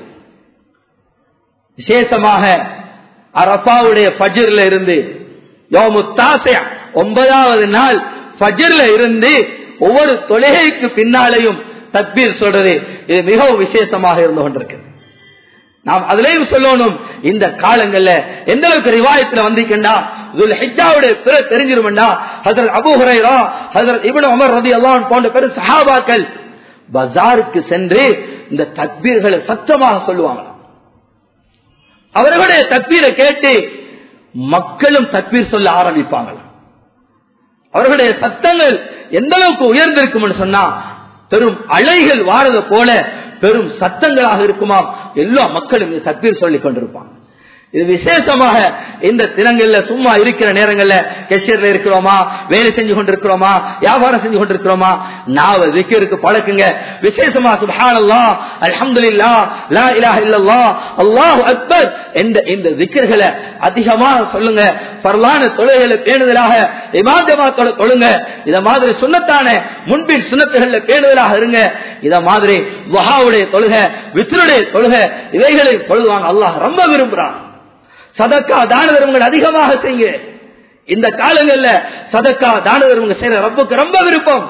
விசேஷமாக அரபாவுடைய பஜிர்ல இருந்து யோமு தாசிய ஒன்பதாவது நாள் பஜிர்ல இருந்து ஒவ்வொரு தொழுகைக்கு பின்னாலேயும் தக்பீர் சொல்றது இது மிகவும் விசேஷமாக இருந்து கொண்டிருக்கிறது நாம் அதுலயும் சொல்லணும் இந்த காலங்கள்ல எந்த அளவுக்கு ரிவாயத்துல வந்திருக்கா இதுல ஹிஜாவுடைய பிற தெரிஞ்சிருமெண்டா ஹசரத் அபு ஹுரைரா ஹசரத் இவனு அமர் ரதி அல்லான் போன்ற பெரு சஹாபாக்கள் பஜாருக்கு சென்று இந்த தக்பீர்களை சத்தமாக சொல்லுவாங்க அவர்களுடைய தக்பீரை கேட்டு மக்களும் தக்பீர் சொல்ல ஆரம்பிப்பாங்க அவர்களுடைய சத்தங்கள் எந்த அளவுக்கு உயர்ந்திருக்கும் சொன்னா பெரும் அலைகள் வாரத போல பெரும் சத்தங்களாக இருக்குமா எல்லா மக்களும் தக்பீர் சொல்லிக் கொண்டிருப்பாங்க இது விசேஷமாக இந்த தினங்கள்ல சும்மா இருக்கிற நேரங்கள்ல கெஷியர்ல இருக்கிறோமா வேலை செஞ்சு கொண்டிருக்கிறோமா வியாபாரம் செஞ்சு கொண்டிருக்கிறோமா நாவ விக்கிற்கு பழக்குங்க விசேஷமா சுபானல்லா அல்ஹம்துலில்லா லா இலாஹ இல்லல்லாஹ் அல்லாஹு அக்பர் என்ற இந்த விக்கிர்களை அதிகமாக சொல்லுங்க பரலான தொழுகைகளை பேணுதலாக இமாந்தமாத்தோட தொழுங்க இத மாதிரி சுண்ணத்தான முன்பின் சுண்ணத்துகள்ல பேணுதலாக இருங்க இத மாதிரி வஹாவுடைய தொழுகை வித்ருடைய தொழுகை இவைகளை தொழுவாங்க அல்லாஹ் ரொம்ப விரும்புறான் சதக்கா தான தர்மங்கள் அதிகமாக செய்யுங்க இந்த காலங்கள்ல சதக்கா தான தர்மங்கள் செய்யற ரப்புக்கு ரொம்ப விருப்பம்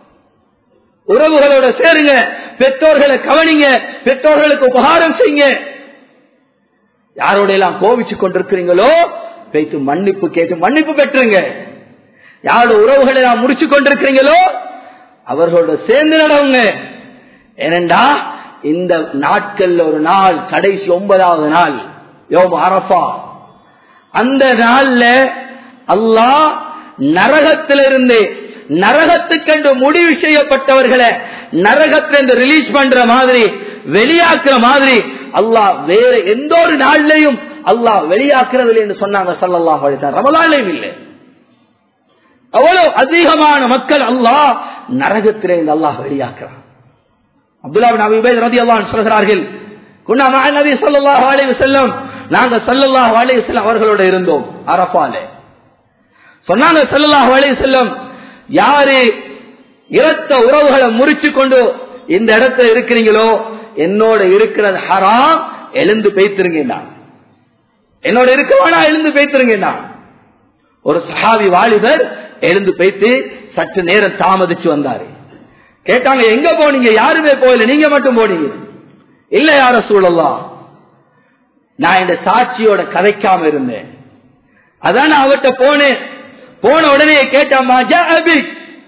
உறவுகளோட சேருங்க பெற்றோர்களை கவனிங்க பெற்றோர்களுக்கு உபகாரம் செய்யுங்க யாரோட எல்லாம் கோவிச்சு கொண்டிருக்கிறீங்களோ வைத்து மன்னிப்பு கேட்டு மன்னிப்பு பெற்றுங்க யாரோட உறவுகளை எல்லாம் முடிச்சு கொண்டிருக்கிறீங்களோ அவர்களோட சேர்ந்து நடவுங்க ஏனண்டா இந்த நாட்கள்ல ஒரு நாள் கடைசி ஒன்பதாவது நாள் யோம் அரபா அந்த நாள்ல அல்லாஹ் நரகத்திலிருந்து நரகத்துக்கென்று முடிவு செய்யப்பட்டவர்களை நரகத்திலிருந்து ரிலீஸ் பண்ற மாதிரி வெளியாக்குற மாதிரி அல்லாஹ் வேற எந்த ஒரு நாள்லையும் அல்லாஹ் வெளியாக்குறது என்று சொன்னாங்க சல்லல்லாஹ் ரமலான்லையும் இல்லை அவ்வளவு அதிகமான மக்கள் அல்லாஹ் நரகத்திலிருந்து அல்லாஹ் வெளியாக்குறான் அப்துல்லா நபி உபைத் ரலியல்லாஹு சொல்கிறார்கள் குன்னா மஅ நபி ஸல்லல்லாஹு அலைஹி வஸல்லம் நாங்க ஸல்லல்லாஹு அலைஹி வஸல்லம் அவர்களோட இருந்தோம் அரஃபால சொன்னாங்க ஸல்லல்லாஹு அலைஹி வஸல்லம் யாரு இரத்த உறவுகளை முறிச்சு கொண்டு இந்த இடத்துல இருக்கிறீங்களோ என்னோட இருக்கிறது ஹராம் எழுந்து பேய்த்திருங்க என்னோட இருக்க வேணா எழுந்து பேய்த்திருங்க ஒரு சஹாபி வாலிபர் எழுந்து பேய்த்து சற்று நேரம் தாமதிச்சு வந்தாரு கேட்டாங்க எங்க போனீங்க யாருமே போகல நீங்க மட்டும் போனீங்க இல்ல யார சூழலாம் நான் இந்த சாட்சியோட கதைக்காம இருந்தேன் அதான் நான் அவர்கிட்ட போனேன் போன உடனே கேட்டாமா அபிக்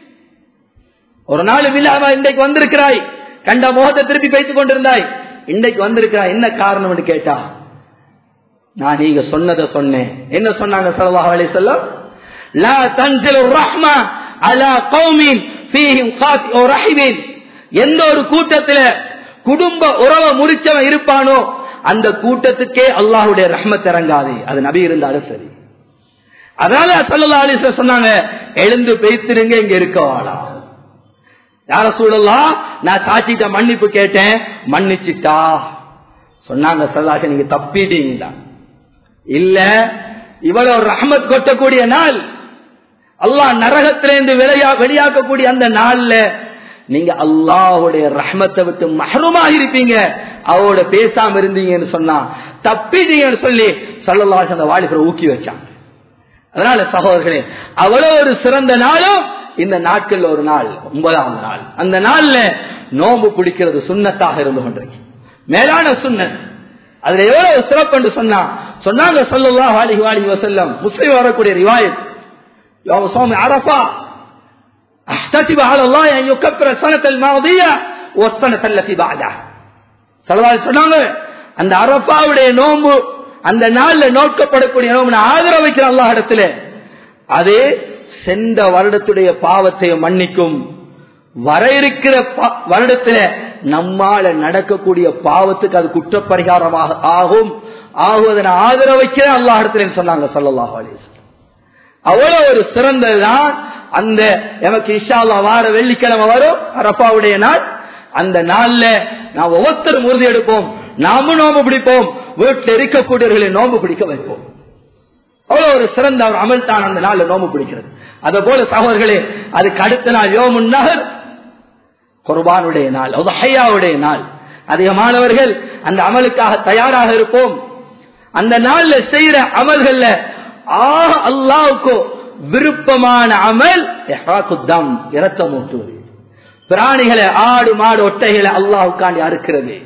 ஒரு நாள் இல்லாம இன்றைக்கு வந்திருக்கிறாய் கண்ட முகத்தை திருப்பி பேசிக் கொண்டிருந்தாய் இன்றைக்கு வந்திருக்கிறாய் என்ன காரணம் கேட்டா நான் நீங்க சொன்னதை சொன்னேன் என்ன சொன்னாங்க சல்லாஹ் அலி சொல்லம் லா தன்சில் ரஹ்மா அலா கௌமின் ஃபீஹிம் காத்தி ரஹிமின் எந்த ஒரு கூட்டத்துல குடும்ப உறவை முறிச்சவன் இருப்பானோ அந்த கூட்டத்துக்கே அல்லாஹுடைய ரஹ்மத் இறங்காது அது நபி இருந்தாலும் சரி அதனால சல்லா அலிஸ்ல சொன்னாங்க எழுந்து பேசிருங்க இங்க இருக்க வாழா யார சூழலாம் நான் சாட்சிட்ட மன்னிப்பு கேட்டேன் மன்னிச்சுட்டா சொன்னாங்க சல்லாச நீங்க தப்பிட்டீங்க இல்ல இவ்வளவு ரஹமத் கொட்டக்கூடிய நாள் அல்லாஹ் நரகத்திலிருந்து வெளியா வெளியாக்கக்கூடிய அந்த நாள்ல நீங்க அல்லாஹுடைய ரஹமத்தை விட்டு மஹருமாக இருப்பீங்க அவரோட பேசாம இருந்தீங்கன்னு சொன்னா தப்பிட்டீங்கன்னு சொல்லி சல்லல்லாஹ் அந்த வாலிபரை ஊக்கி வச்சாங்க அதனால சகோதரர்களே அவ்வளவு ஒரு சிறந்த நாளும் இந்த நாட்கள்ல ஒரு நாள் ஒன்பதாம் நாள் அந்த நாள்ல நோம்பு பிடிக்கிறது சுண்ணத்தாக இருந்து கொண்டிருக்கு மேலான சுண்ணத் அதுல எவ்வளவு சிறப்பு என்று சொன்னா சொன்னாங்க சொல்லலாம் வாலிஹி வாலிஹி வசல்லம் முஸ்லீம் வரக்கூடிய ரிவாயத் யோக சோமி அரபா أحتسب على الله أن يكفر السنة الماضية والسنة التي بعدها சொன்னாங்க அந்த அரபாவுடைய நோம்பு அந்த நாள்ல நோக்கப்படக்கூடிய நோம்பு நான் ஆதரவு வைக்கிறேன் அல்லாஹ் இடத்துல அது சென்ற வருடத்துடைய பாவத்தை மன்னிக்கும் வர இருக்கிற வருடத்துல நம்மால நடக்கக்கூடிய பாவத்துக்கு அது குற்றப்பரிகாரமாக ஆகும் ஆகுவதை நான் ஆதரவு வைக்கிறேன் அல்லாஹ் இடத்துல சொன்னாங்க சொல்லலாஹ் அவ்வளவு ஒரு சிறந்ததுதான் அந்த எமக்கு இஷாலா வார வெள்ளிக்கிழமை வரும் அரப்பாவுடைய நாள் அந்த நாள்ல நாம் ஒவ்வொருத்தரும் உறுதி எடுப்போம் நாமும் நோம்பு பிடிப்போம் வீட்டில் இருக்கக்கூடியவர்களை நோம்பு பிடிக்க வைப்போம் அவ்வளவு ஒரு சிறந்த ஒரு அமல் தான் அந்த நாள்ல நோம்பு பிடிக்கிறது அதே போல சகோதரர்களே அதுக்கு அடுத்த நாள் யோமுன் நகர் குர்பானுடைய நாள் ஹையாவுடைய நாள் அதிகமானவர்கள் அந்த அமலுக்காக தயாராக இருப்போம் அந்த நாள்ல செய்யற அமல்கள்ல ஆஹ் அல்லாவுக்கு விருப்பமான அமல் தம் இரத்தம் ஊட்டுவது பிராணிகளை ஆடு மாடு ஒட்டைகளை அல்லாவுக்காண்டி அறுக்கிறது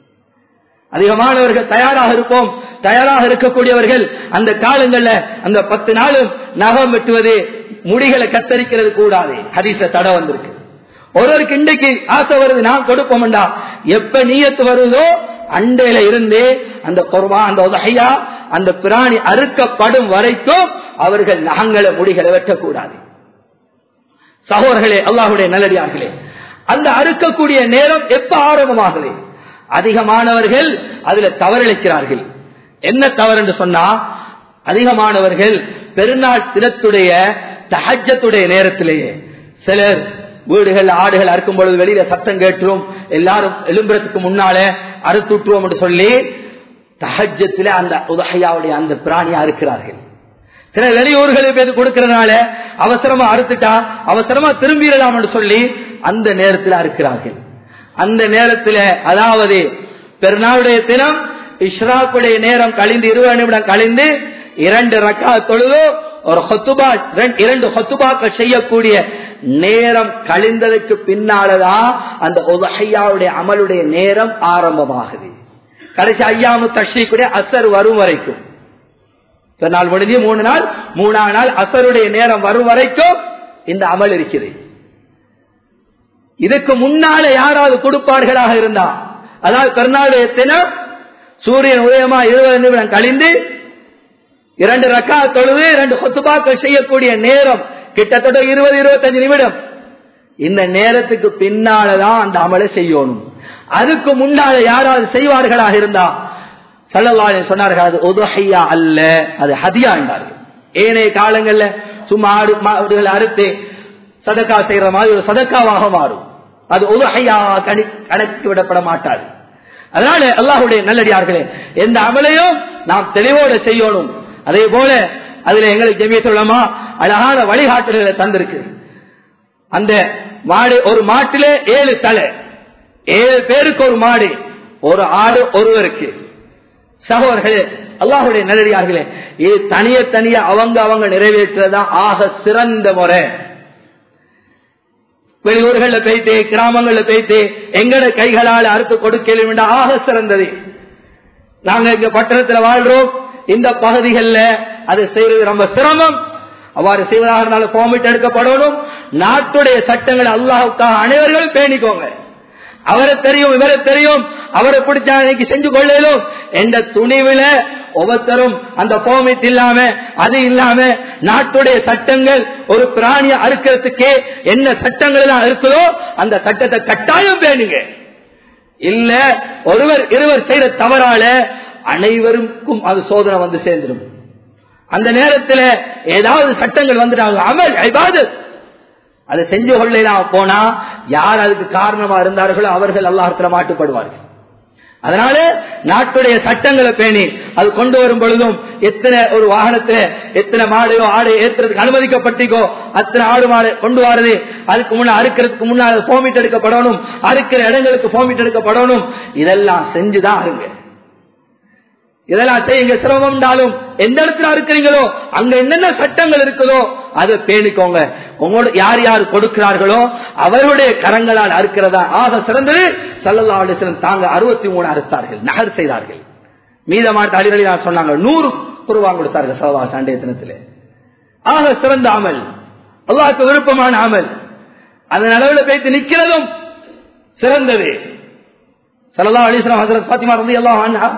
அதிகமானவர்கள் தயாராக இருப்போம் தயாராக இருக்கக்கூடியவர்கள் அந்த காலங்கள்ல அந்த பத்து நாளும் நகம் வெட்டுவது முடிகளை கத்தரிக்கிறது கூடாது ஹரிச தடை வந்திருக்கு ஒருவருக்கு இன்றைக்கு ஆசை வருது நான் கொடுப்போம்டா எப்ப நீயத்து வருதோ அண்டையில இருந்து அந்த குர்பா அந்த உதகையா அந்த பிராணி அறுக்கப்படும் வரைக்கும் அவர்கள் நகங்களை முடிகளை வெட்டக்கூடாது சகோதரர்களே அல்லாஹுடைய நல்லடியார்களே அந்த அறுக்கக்கூடிய நேரம் எப்ப ஆரம்பமாகுது அதிகமானவர்கள் அதுல தவறிழைக்கிறார்கள் என்ன தவறு என்று சொன்னா அதிகமானவர்கள் பெருநாள் தினத்துடைய தஹஜத்துடைய நேரத்திலேயே சிலர் வீடுகள் ஆடுகள் அறுக்கும் பொழுது வெளியில சத்தம் கேட்டுரும் எல்லாரும் எழும்புறதுக்கு முன்னால அறுத்துட்டுருவோம் என்று சொல்லி தஹஜத்துல அந்த உதகையாவுடைய அந்த பிராணியா இருக்கிறார்கள் சில வெளியூர்களுக்கு பேர் கொடுக்கறதுனால அவசரமா அறுத்துட்டா அவசரமா திரும்பிடலாம் என்று சொல்லி அந்த நேரத்தில் அறுக்கிறார்கள் அந்த நேரத்தில் அதாவது பெருநாளுடைய தினம் இஷ்ராக்குடைய நேரம் கழிந்து இருபது நிமிடம் கழிந்து இரண்டு ரக்கா தொழுதோ ஒரு ஹொத்துபா இரண்டு ஹொத்துபாக்கள் செய்யக்கூடிய நேரம் கழிந்ததுக்கு பின்னாலதான் அந்த உதஹையாவுடைய அமலுடைய நேரம் ஆரம்பமாகுது கடைசி ஐயாமு தஷ்ரீக்குடைய அசர் வரும் வரைக்கும் நாள் முடிஞ்சு மூணு நாள் மூணாம் நாள் அசருடைய நேரம் வரும் வரைக்கும் இந்த அமல் இருக்குது இதுக்கு முன்னால யாராவது கொடுப்பார்களாக இருந்தா அதாவது பெருநாளுடைய தினம் சூரியன் உதயமா இருபது நிமிடம் கழிந்து இரண்டு ரக்கா தொழுது இரண்டு கொத்துபாக்கள் செய்யக்கூடிய நேரம் கிட்டத்தட்ட இருபது இருபத்தஞ்சு நிமிடம் இந்த நேரத்துக்கு பின்னாலதான் அந்த அமலை செய்யணும் அதுக்கு முன்னால யாராவது செய்வார்களாக இருந்தா சல்லல்லாஹு சொன்னார்கள் அது உதுஹையா அல்ல அது ஹதியா என்றார்கள் ஏனைய காலங்கள்ல சும்மா ஆடு மாடுகளை அறுத்து சதக்கா செய்யற மாதிரி ஒரு சதக்காவாக மாறும் அது உதுஹையா கணி கணக்கு விடப்பட மாட்டாது அதனால அல்லாஹுடைய நல்லடியார்களே எந்த அமலையும் நாம் தெளிவோடு செய்யணும் அதே போல அதுல எங்களுக்கு ஜெமியத்துள்ளமா அழகான வழிகாட்டுதலை தந்திருக்கு அந்த மாடு ஒரு மாட்டிலே ஏழு தலை ஏழு பேருக்கு ஒரு மாடு ஒரு ஆடு ஒருவருக்கு சகோதரர்களே அல்லாஹுடைய நல்லடியார்களே இது தனிய தனிய அவங்க அவங்க நிறைவேற்றதா ஆக சிறந்த முறை வெளியூர்கள்ல போயிட்டு கிராமங்கள்ல போயிட்டு எங்கட கைகளால் அறுத்து கொடுக்க ஆக சிறந்தது நாங்க இங்க பட்டணத்துல வாழ்றோம் இந்த பகுதிகளில் அது செய்வது ரொம்ப சிரமம் அவ்வாறு செய்வதாக இருந்தாலும் ஃபார்மிட் எடுக்கப்படணும் நாட்டுடைய சட்டங்களை அல்லாஹுக்காக அனைவர்களும் பேணிக்கோங்க அவரை தெரியும் இவரை தெரியும் அவரை பிடிச்சா இன்னைக்கு செஞ்சு கொள்ளலும் என்ற துணிவில ஒவ்வொருத்தரும் அந்த ஃபார்மிட் இல்லாம அது இல்லாம நாட்டுடைய சட்டங்கள் ஒரு பிராணியை அறுக்கிறதுக்கே என்ன சட்டங்கள் எல்லாம் இருக்குதோ அந்த சட்டத்தை கட்டாயம் பேணுங்க இல்ல ஒருவர் இருவர் செய்த தவறால அனைவருக்கும் அது சோதனை வந்து சேர்ந்துடும் அந்த நேரத்தில் ஏதாவது சட்டங்கள் வந்துட்டாங்க அமல் ஐபாது அதை செஞ்சு கொள்ளலாம் போனா யார் அதுக்கு காரணமா இருந்தார்களோ அவர்கள் அல்லாஹத்துல மாட்டுப்படுவார்கள் அதனால நாட்டுடைய சட்டங்களை பேணி அது கொண்டு வரும் பொழுதும் எத்தனை ஒரு வாகனத்துல எத்தனை மாடையோ ஆடை ஏற்றுறதுக்கு அனுமதிக்கப்பட்டிக்கோ அத்தனை ஆடு மாடு கொண்டு வரது அதுக்கு முன்ன அறுக்கிறதுக்கு முன்னால் போமிட் எடுக்கப்படணும் அறுக்கிற இடங்களுக்கு போமிட் எடுக்கப்படணும் இதெல்லாம் செஞ்சுதான் அருங்க இதெல்லாம் செய்யுங்க சிரமம்னாலும் எந்த இடத்துல இருக்கிறீங்களோ அங்க என்னென்ன சட்டங்கள் இருக்குதோ அதை பேணிக்கோங்க உங்களோட யார் யார் கொடுக்கிறார்களோ அவருடைய கரங்களால் அறுக்கிறதா ஆக சிறந்தது சல்லல்லா அலிஸ்லம் தாங்க அறுபத்தி மூணு அறுத்தார்கள் நகர் செய்தார்கள் மீதமான அடிகளில் சொன்னாங்க நூறு குருவாங்க கொடுத்தார்கள் சலவா சண்டே தினத்திலே ஆக சிறந்த அமல் அல்லாவுக்கு விருப்பமான அமல் அந்த அளவில் பேசி நிக்கிறதும் சிறந்தது சல்லா அலிஸ்லாம் ஹசரத் பாத்திமா வந்து எல்லாம்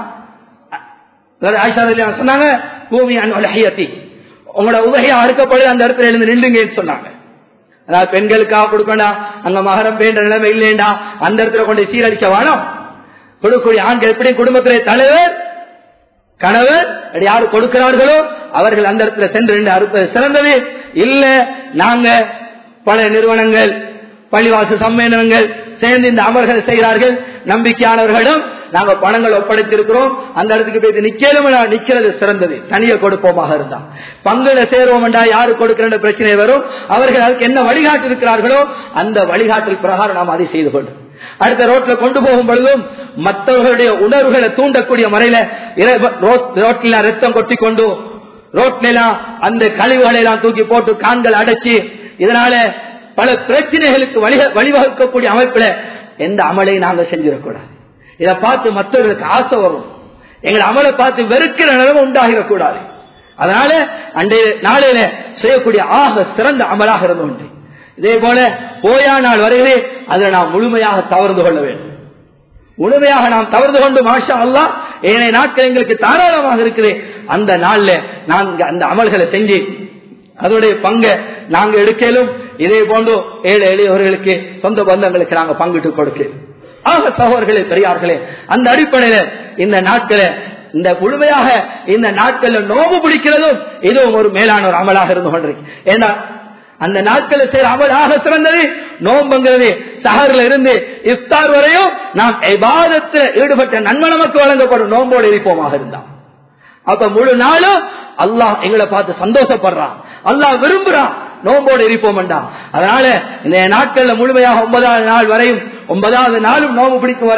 சொன்னாங்க பூமி அன்ஹியத்தி உங்களோட உதகையா அறுக்கப்படுது அந்த இடத்துல எழுந்து நில்லுங்கன்னு சொன்னாங்க அதாவது பெண்களுக்காக கொடுக்கணும் அங்க மகரம் பேண்ட நிலைமை இல்லைண்டா அந்த இடத்துல கொண்டு சீரழிக்க வேணும் கொடுக்கக்கூடிய ஆண்கள் எப்படி குடும்பத்திலே தலைவர் கணவர் யாரு கொடுக்கிறார்களோ அவர்கள் அந்த இடத்துல சென்று நின்று அறுப்பது சிறந்தது இல்ல நாங்க பல நிறுவனங்கள் பள்ளிவாசு சம்மேளனங்கள் சேர்ந்து இந்த அமல்கள் செய்கிறார்கள் நம்பிக்கையானவர்களிடம் நாங்க பணங்கள் ஒப்படைத்திருக்கிறோம் அந்த இடத்துக்கு போய் நிக்கலும் நிக்கிறது சிறந்தது தனியை கொடுப்போமாக இருந்தா பங்குல சேருவோம் என்றா யாரு கொடுக்கிற பிரச்சனை வரும் அவர்கள் அதுக்கு என்ன வழிகாட்டு இருக்கிறார்களோ அந்த வழிகாட்டில் பிரகாரம் நாம் அதை செய்து கொள்ளும் அடுத்த ரோட்ல கொண்டு போகும் பொழுதும் மற்றவர்களுடைய உணர்வுகளை தூண்டக்கூடிய முறையில ரோட்ல ரத்தம் கொட்டி கொண்டு ரோட்ல அந்த கழிவுகளை எல்லாம் தூக்கி போட்டு கான்கள் அடைச்சு இதனால பல பிரச்சனைகளுக்கு வழிவகுக்கக்கூடிய அமைப்புல எந்த அமலை நாங்கள் செஞ்சிடக்கூடாது இதை பார்த்து மற்றவர்களுக்கு ஆசை வரும் எங்களை அமலை பார்த்து வெறுக்கிற நிலைமை உண்டாகிடக்கூடாது அதனால அன்றைய நாளையில செய்யக்கூடிய ஆக சிறந்த அமலாக இருந்து உண்டு இதே போல போயா நாள் வரையிலே அதை நாம் முழுமையாக தவறு கொள்ள வேண்டும் முழுமையாக நாம் தவறு கொண்டு மாஷா அல்லா ஏனைய நாட்கள் எங்களுக்கு தாராளமாக இருக்குது அந்த நாள்ல நாங்க அந்த அமல்களை செஞ்சு அதோடைய பங்கை நாங்க எடுக்கலும் இதே போன்று ஏழை எளியவர்களுக்கு சொந்த பந்தங்களுக்கு நாங்க பங்கிட்டு கொடுக்கிறோம் ஆக சகோதரர்களே பெரியார்களே அந்த அடிப்படையில இந்த நாட்கள இந்த முழுமையாக இந்த நாட்கள்ல நோவு பிடிக்கிறதும் இதுவும் ஒரு மேலான ஒரு அமலாக இருந்து கொண்டிருக்கு ஏன்னா அந்த நாட்களை செய்ய அமலாக சிறந்தது நோம்புங்கிறது சஹர்ல இருந்து இஃப்தார் வரையும் நாம் விவாதத்தில் ஈடுபட்ட நன்மை நமக்கு வழங்கப்படும் நோம்போடு இருப்போமாக இருந்தான் அப்ப முழு நாளும் அல்லாஹ் எங்களை பார்த்து சந்தோஷப்படுறான் அல்லாஹ் விரும்புறான் நோம்போடு இருப்போம்டா அதனால இந்த நாட்கள்ல முழுமையாக ஒன்பதாவது நாள் வரையும் ஒன்பதாவது நாளும் நோம்பு பிடிக்கும் வரையும்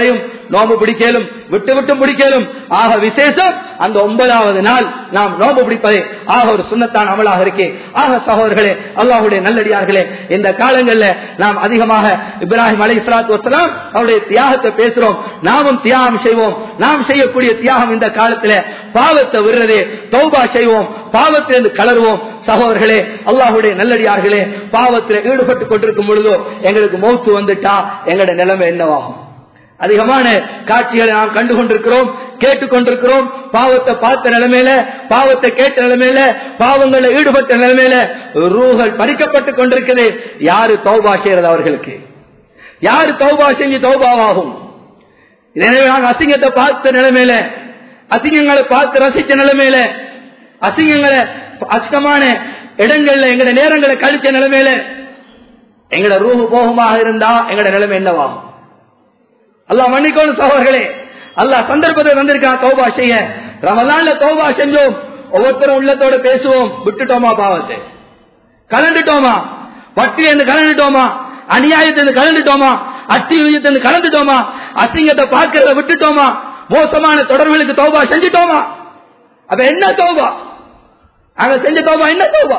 நோம்பு பிடிக்கலும் விட்டு விட்டு பிடிக்கலும் ஆக விசேஷம் அந்த ஒன்பதாவது நாள் நாம் நோம்பு பிடிப்பதே ஆக ஒரு சுண்ணத்தான் அமலாக இருக்கே ஆக சகோதரர்களே அல்லாஹுடைய நல்லடியார்களே இந்த காலங்களில் நாம் அதிகமாக இப்ராஹிம் அலி இஸ்லாத்து வசலாம் அவருடைய தியாகத்தை பேசுறோம் நாமும் தியாகம் செய்வோம் நாம் செய்யக்கூடிய தியாகம் இந்த காலத்துல பாவத்தை விடுறதே தௌபா செய்வோம் பாவத்திலிருந்து கலருவோம் சகோதரர்களே அல்லாஹுடைய நல்லடியார்களே பாவத்தில் ஈடுபட்டு கொண்டிருக்கும் பொழுதோ எங்களுக்கு மௌத்து வந்துட்டா எங்களுடைய நிலைமை என்னவாகும் அதிகமான காட்சிகளை நாம் கண்டு கொண்டிருக்கிறோம் கேட்டுக்கொண்டிருக்கிறோம் பாவத்தை பார்த்த நிலைமையில பாவத்தை கேட்ட நிலைமையில பாவங்களை ஈடுபட்ட நிலைமையில ரூகள் பறிக்கப்பட்டு கொண்டிருக்கிறது யாரு தௌபா செய்யறது அவர்களுக்கு யாரு தௌபா செஞ்சு தௌபாவாகும் எனவே நான் அசிங்கத்தை பார்த்த நிலைமையில அசிங்கங்களை பார்த்து ரசிச்ச நிலைமையில அசிங்கங்களை அசிங்கமான இடங்கள்ல எங்கட நேரங்களை கழிச்ச நிலைமையில எங்கட ரூஹு போகமாக இருந்தா எங்கட நிலைமை என்னவாகும் அல்லா மன்னிக்கோணும் சகோதரர்களே அல்லா சந்தர்ப்பத்தை வந்திருக்கான் தௌபா செய்ய ரமலான்ல தௌபா செஞ்சோம் ஒவ்வொருத்தரும் உள்ளத்தோட பேசுவோம் விட்டுட்டோமா பாவத்தை கலந்துட்டோமா வட்டிலிருந்து கலந்துட்டோமா அநியாயத்திலிருந்து கலந்துட்டோமா அத்தியுயத்திலிருந்து கலந்துட்டோமா அசிங்கத்தை பார்க்கறத விட்டுட்டோமா மோசமான தொடர்புகளுக்கு தௌபா செஞ்சுட்டோமா அப்ப என்ன தௌபா அங்க செஞ்ச தௌபா என்ன தௌபா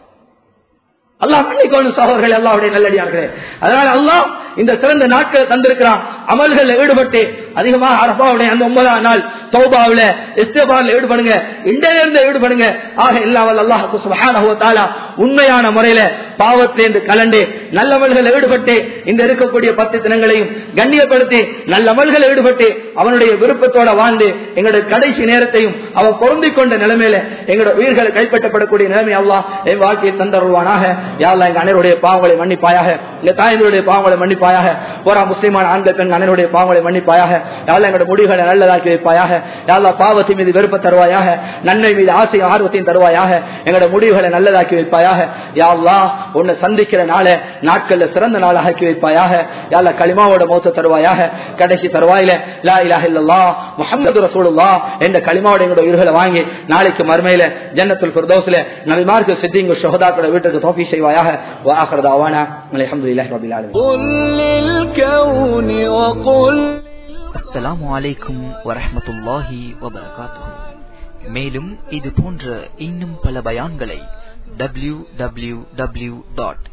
அல்லாஹ் மன்னிக்கோணும் சகோதரர்கள் அல்லாவுடைய நல்லடியார்களே அதனால அல்லாஹ் இந்த சிறந்த நாட்களை தந்திருக்கிறான் அமல்களில் ஈடுபட்டு அதிகமாக அரபாவுடைய அந்த ஒன்பதாம் நாள் தௌபாவில இஸ்தபாரில் ஈடுபடுங்க இருந்து ஈடுபடுங்க ஆக இல்லாமல் அல்லாஹு சுபஹானஹு தஆலா உண்மையான முறையில பாவத்திலிருந்து கலண்டு நல்லமல்கள் ஈடுபட்டு இந்த இருக்கக்கூடிய பத்து தினங்களையும் கண்ணியப்படுத்தி நல்லமல்கள் ஈடுபட்டு அவனுடைய விருப்பத்தோட வாழ்ந்து எங்களுடைய கடைசி நேரத்தையும் அவன் பொருந்திக் கொண்ட நிலைமையில எங்களுடைய உயிர்களை கைப்பற்றப்படக்கூடிய நிலைமை அல்லாஹ் என் வாழ்க்கையை தந்தருவானாக யாழ்லா எங்க அனைவருடைய பாவங்களை மன்னிப்பாயாக எங்க தாய்களுடைய பாவங்களை மன்னிப்பாயாக போரா முஸ்லிமான ஆண்கள் பெண் அனைவருடைய பாவங்களை மன்னிப்பாயாக யாழ்லா எங்களுடைய முடிவுகளை நல்லதாக்கி வைப்பாயாக யாழ்லா பாவத்தின் மீது விருப்ப தருவாயாக நன்மை மீது ஆசையும் ஆர்வத்தையும் தருவாயாக எங்களுடைய முடிவுகளை நல்லதாக்கி வைப்பாயாக யாழ்லா உன்னை சந்திக்கிற நாள நாட்கள்ல சிறந்த நாளாக ஆக்கி வைப்பாயாக யாழ்லா களிமாவோட மௌத்த தருவாயாக கடைசி தருவாயில லா இலாஹ இல்லல்லா முஹம்மது ரசூலுல்லாஹ் என்ற களிமாவோட எங்களுடைய உயிர்களை வாங்கி நாளைக்கு மறுமையில ஜன்னத்துல் ஃபிர்தௌஸ்ல நபிமார்க்கு சித்திங்க ஷஹதாக்களோட வீட்டுக்கு தோஃபி செய்வாயாக وآخر دعوانا الحمد لله رب العالمين قل للكون وقل அஸ்ஸலாமு அலைக்கும் வரஹ்மத்துல்லாஹி வபரகாத்துஹு மேலும் இது போன்ற இன்னும் பல பயான்களை டபிள்யூ டபிள்யூ டபிள்யூ டாட்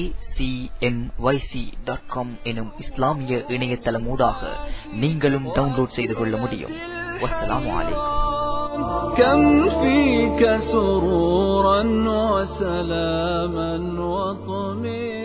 எனும் இஸ்லாமிய இணையதளமூடாக நீங்களும் டவுன்லோட் செய்து கொள்ள முடியும் வஸ்ஸலாமு அலைக்கும் كم فيك سرورا وسلاما وطمئنا